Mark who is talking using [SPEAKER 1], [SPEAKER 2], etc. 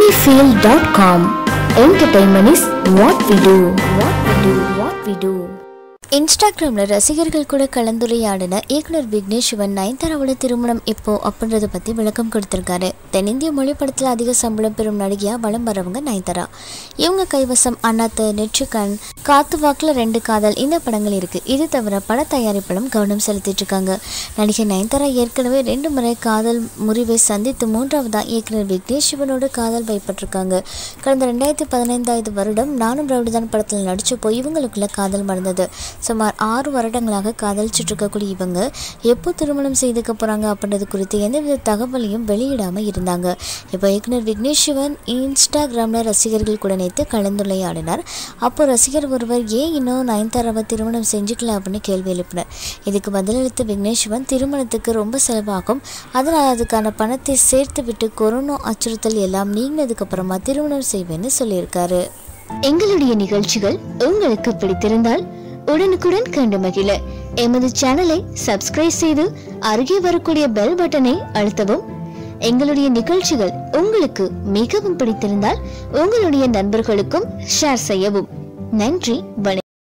[SPEAKER 1] Sunnyfield.com. Entertainment is what we do. What we do. What we do.
[SPEAKER 2] இன்ஸ்டாகிராம்ல ரசிகர்கள் கூட கலந்துரையாடின இயக்குனர் விக்னேஷ் சிவன் நயன்தாராவோட திருமணம் எப்போ அப்படின்றத பத்தி விளக்கம் கொடுத்திருக்காரு தென்னிந்திய மொழி படத்துல அதிக சம்பளம் பெறும் நடிகையா வலம் வரவங்க நயன்தாரா இவங்க கைவசம் அண்ணாத்து நெற்றுக்கண் காத்து வாக்குல ரெண்டு காதல் இந்த படங்கள் இருக்கு இது தவிர பட தயாரிப்பிலும் கவனம் செலுத்திட்டு இருக்காங்க நடிகை நயன்தாரா ஏற்கனவே ரெண்டு முறை காதல் முறிவை சந்தித்து மூன்றாவதா இயக்குனர் விக்னேஷ் சிவனோடு காதல் வைப்பட்டிருக்காங்க கடந்த ரெண்டாயிரத்தி பதினைந்தாவது வருடம் நானும் ரவுடிதான் படத்தில் நடிச்சப்போ இவங்களுக்குள்ள காதல் மறந்தது சுமார் ஆறு வருடங்களாக காதலிச்சுட்டு இருக்கக்கூடிய இவங்க எப்போ திருமணம் செய்துக்க போகிறாங்க அப்படின்றது குறித்து எந்தவித தகவலையும் வெளியிடாமல் இருந்தாங்க இப்போ இயக்குனர் விக்னேஷ் சிவன் இன்ஸ்டாகிராமில் ரசிகர்கள் கூட நேற்று கலந்துரையாடினார் அப்போ ரசிகர் ஒருவர் ஏன் இன்னும் நயன்தாராவை திருமணம் செஞ்சுக்கல அப்படின்னு கேள்வி எழுப்பினார் இதுக்கு பதிலளித்த விக்னேஷ் சிவன் திருமணத்துக்கு ரொம்ப செலவாகும் அதனால் அதுக்கான பணத்தை சேர்த்து விட்டு கொரோனா அச்சுறுத்தல் எல்லாம் நீங்கினதுக்கு அப்புறமா திருமணம் செய்வேன்னு சொல்லியிருக்காரு
[SPEAKER 1] எங்களுடைய நிகழ்ச்சிகள் உங்களுக்கு பிடித்திருந்தால் உடனுக்குடன் கண்டு மகிழ எமது சேனலை சப்ஸ்கிரைப் செய்து அருகே வரக்கூடிய பெல் பட்டனை அழுத்தவும் எங்களுடைய நிகழ்ச்சிகள் உங்களுக்கு மிகவும் பிடித்திருந்தால் உங்களுடைய நண்பர்களுக்கும் ஷேர் செய்யவும் நன்றி வணக்கம்